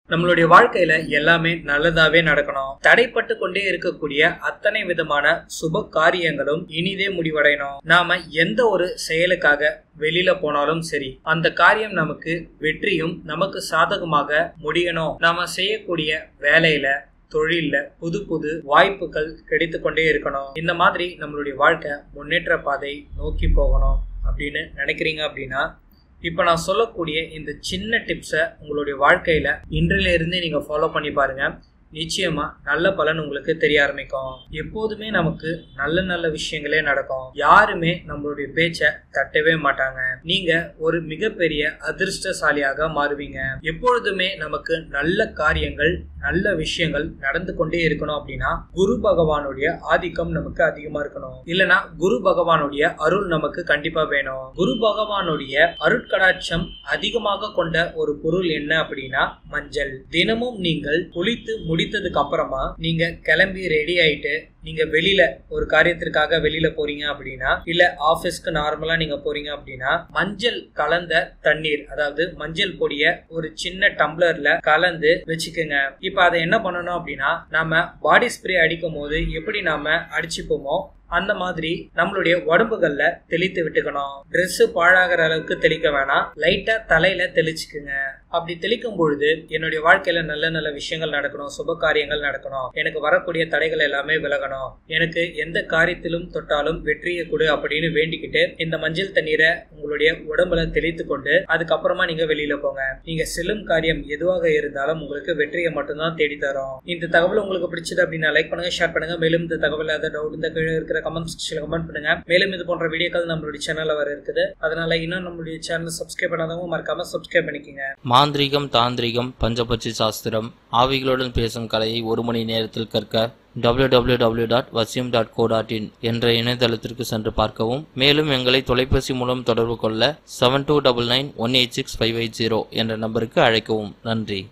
நம்மளுடைய வாழ்க்கையில எல்லாமே நல்லதாவே நடக்கணும் தடைப்பட்டு கொண்டே இருக்கக்கூடிய அத்தனை விதமான சுப காரியங்களும் இனிதே முடிவடையணும் நாம எந்த ஒரு செயலுக்காக வெளியில போனாலும் சரி அந்த காரியம் நமக்கு வெற்றியும் நமக்கு சாதகமாக முடியணும் நாம செய்யக்கூடிய வேலையில தொழில்ல புது புது வாய்ப்புகள் கிடைத்து கொண்டே இருக்கணும் இந்த மாதிரி நம்மளுடைய வாழ்க்கை முன்னேற்ற பாதை நோக்கி போகணும் அப்படின்னு நினைக்கிறீங்க அப்படின்னா இப்போ நான் சொல்லக்கூடிய இந்த சின்ன டிப்ஸை உங்களுடைய வாழ்க்கையில இன்றிலிருந்தே நீங்க ஃபாலோ பண்ணி பாருங்க நிச்சயமா நல்ல பலன் உங்களுக்கு தெரிய ஆரம்பிக்கும் எப்போதுமே நமக்கு நல்ல நல்ல விஷயங்களே நடக்கும் யாருமே நம்மளுடைய பேச்ச தட்டவே மாட்டாங்க நீங்க ஒரு மிகப்பெரிய அதிர்ஷ்டசாலியாக மாறுவீங்க எப்பொழுதுமே நமக்கு நல்ல காரியங்கள் நல்ல விஷயங்கள் நடந்து கொண்டே இருக்கணும் அப்படின்னா குரு பகவானுடைய ஆதிக்கம் நமக்கு அதிகமா இருக்கணும் இல்லனா குரு பகவானுடைய அருள் நமக்கு கண்டிப்பா வேணும் குரு பகவானுடைய அருட்கடாட்சம் அதிகமாக கொண்ட ஒரு பொருள் என்ன அப்படின்னா மஞ்சள் தினமும் நீங்கள் குளித்து முடித்ததுக்கு அப்புறமா நீங்க கிளம்பி ரெடி ஆயிட்டு நீங்க வெளியில ஒரு காரியத்திற்காக வெளியில போறீங்க அப்படின்னா இல்ல ஆபீஸ்க்கு நார்மலா நீங்க போறீங்க அப்படின்னா மஞ்சள் கலந்த தண்ணீர் அதாவது மஞ்சள் பொடிய ஒரு சின்ன டம்ளர்ல கலந்து வச்சுக்கோங்க இப்ப அதை என்ன பண்ணணும் அப்படின்னா நாம பாடி ஸ்ப்ரே அடிக்கும் போது எப்படி நாம அடிச்சுப்போமோ அந்த மாதிரி நம்மளுடைய உடம்புகள்ல தெளித்து விட்டுக்கணும் ட்ரெஸ் பாழாகிற அளவுக்கு தெளிக்க வேணாம் லைட்டா தலையில தெளிச்சுக்குங்க அப்படி தெளிக்கும் பொழுது என்னுடைய வாழ்க்கையில நல்ல நல்ல விஷயங்கள் நடக்கணும் சுப காரியங்கள் நடக்கணும் எனக்கு வரக்கூடிய தடைகள் எல்லாமே விலகணும் எனக்கு எந்த காரியத்திலும் தொட்டாலும் வெற்றியை கொடு அப்படின்னு வேண்டிக்கிட்டு இந்த மஞ்சள் தண்ணீரை உங்களுடைய உடம்புல தெளித்து கொண்டு அதுக்கப்புறமா நீங்க வெளியில போங்க நீங்க செல்லும் காரியம் எதுவாக இருந்தாலும் உங்களுக்கு வெற்றியை மட்டும்தான் தேடி தரும் இந்த தகவல் உங்களுக்கு பிடிச்சது அப்படின்னா லைக் பண்ணுங்க ஷேர் பண்ணுங்க மேலும் இந்த தகவல் ஏதாவது டவுட் இந்த கீழே இருக்கிற கமெண்ட் செக்ஷன்ல கமெண்ட் பண்ணுங்க மேலும் இது போன்ற வீடியோக்கள் நம்மளுடைய சேனல்ல வர இருக்குது அதனால இன்னும் நம்மளுடைய சேனல் சப்ஸ்கிரைப் பண்ணாதவங்க மறக்காம சப்ஸ்கிரைப் பண்ணிக்கோங்க மாந்திரிகம் தாந்திரிகம் பஞ்சபட்சி சாஸ்திரம் ஆவிகளுடன் பேசும் கலையை ஒரு மணி நேரத்தில் கற்க www.vasim.co.in டாட் வசியம் டாட் கோ டாட் இன் என்ற இணையதளத்திற்கு சென்று பார்க்கவும் மேலும் எங்களை தொலைபேசி மூலம் தொடர்பு கொள்ள seven two double nine one eight six five eight zero என்ற நம்பருக்கு அழைக்கவும் நன்றி